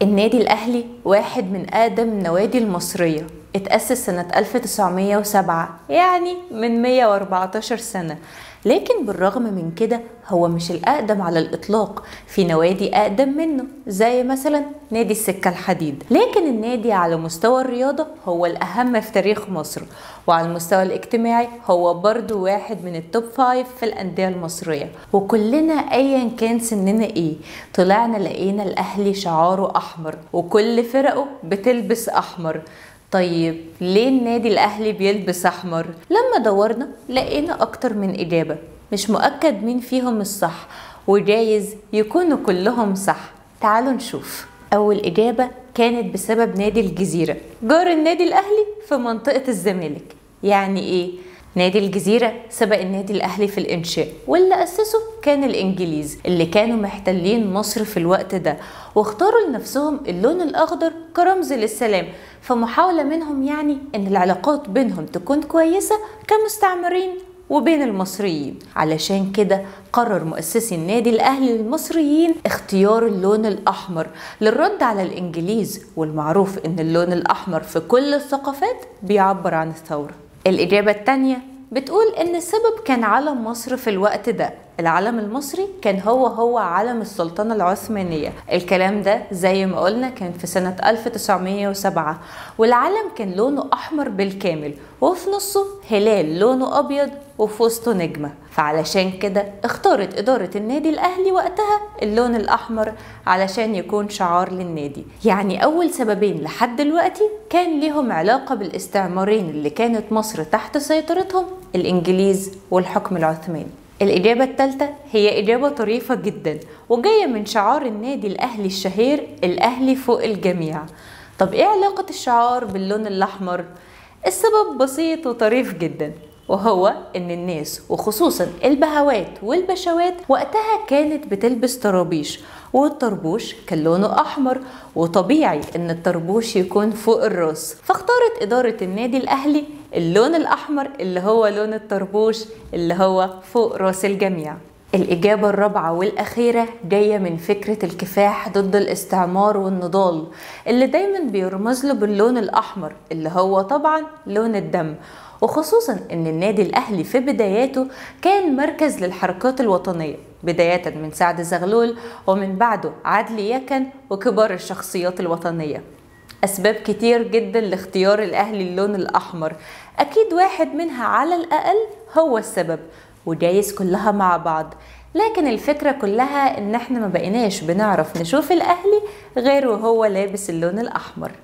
النادي الأهلي واحد من أقدم النوادي المصرية اتأسس سنة 1907 يعني من 114 سنة لكن بالرغم من كده هو مش الأقدم على الإطلاق في نوادي أقدم منه زي مثلا نادي السكة الحديد لكن النادي على مستوى الرياضة هو الأهم في تاريخ مصر وعلى المستوى الاجتماعي هو برضو واحد من التوب فايف في الأندية المصرية وكلنا أيا كان سننا إيه طلعنا لقينا الأهلي شعاره أحمر وكل فرقه بتلبس أحمر طيب ليه النادي الاهلي بيلبس احمر لما دورنا لقينا اكتر من اجابه مش مؤكد مين فيهم الصح وجايز يكونوا كلهم صح تعالوا نشوف اول اجابه كانت بسبب نادي الجزيره جار النادي الاهلي في منطقه الزمالك يعني ايه نادي الجزيرة سبق النادي الأهلي في الإنشاء واللي أسسه كان الإنجليز اللي كانوا محتلين مصر في الوقت ده واختاروا لنفسهم اللون الأخضر كرمز للسلام فمحاولة منهم يعني إن العلاقات بينهم تكون كويسة كمستعمرين وبين المصريين علشان كده قرر مؤسسي النادي الأهلي للمصريين اختيار اللون الأحمر للرد على الإنجليز والمعروف إن اللون الأحمر في كل الثقافات بيعبر عن الثورة الإجابة التانية بتقول إن السبب كان علم مصر في الوقت ده العلم المصري كان هو هو علم السلطنة العثمانية الكلام ده زي ما قلنا كان في سنة 1907 والعلم كان لونه أحمر بالكامل وفي نصه هلال لونه أبيض وفي وسطه نجمة فعلشان كده اختارت إدارة النادي الأهلي وقتها اللون الأحمر علشان يكون شعار للنادي يعني أول سببين لحد دلوقتي كان ليهم علاقة بالاستعمارين اللي كانت مصر تحت سيطرتهم الإنجليز والحكم العثماني الإجابة الثالثة هي إجابة طريفة جدا وجاية من شعار النادي الأهلي الشهير الأهلي فوق الجميع طب إيه علاقة الشعار باللون الأحمر؟ السبب بسيط وطريف جدا وهو ان الناس وخصوصا البهوات والبشوات وقتها كانت بتلبس طرابيش والطربوش كان لونه احمر وطبيعي ان الطربوش يكون فوق الراس فاختارت اداره النادي الاهلي اللون الاحمر اللي هو لون الطربوش اللي هو فوق راس الجميع الإجابة الرابعة والأخيرة جاية من فكرة الكفاح ضد الاستعمار والنضال اللي دايما بيرمز له باللون الأحمر اللي هو طبعا لون الدم وخصوصا ان النادي الاهلي في بداياته كان مركز للحركات الوطنيه بدايه من سعد زغلول ومن بعده عدلي يكن وكبار الشخصيات الوطنيه اسباب كتير جدا لاختيار الاهلي اللون الاحمر اكيد واحد منها على الاقل هو السبب وجايز كلها مع بعض لكن الفكرة كلها ان احنا ما بقيناش بنعرف نشوف الاهلي غير وهو لابس اللون الاحمر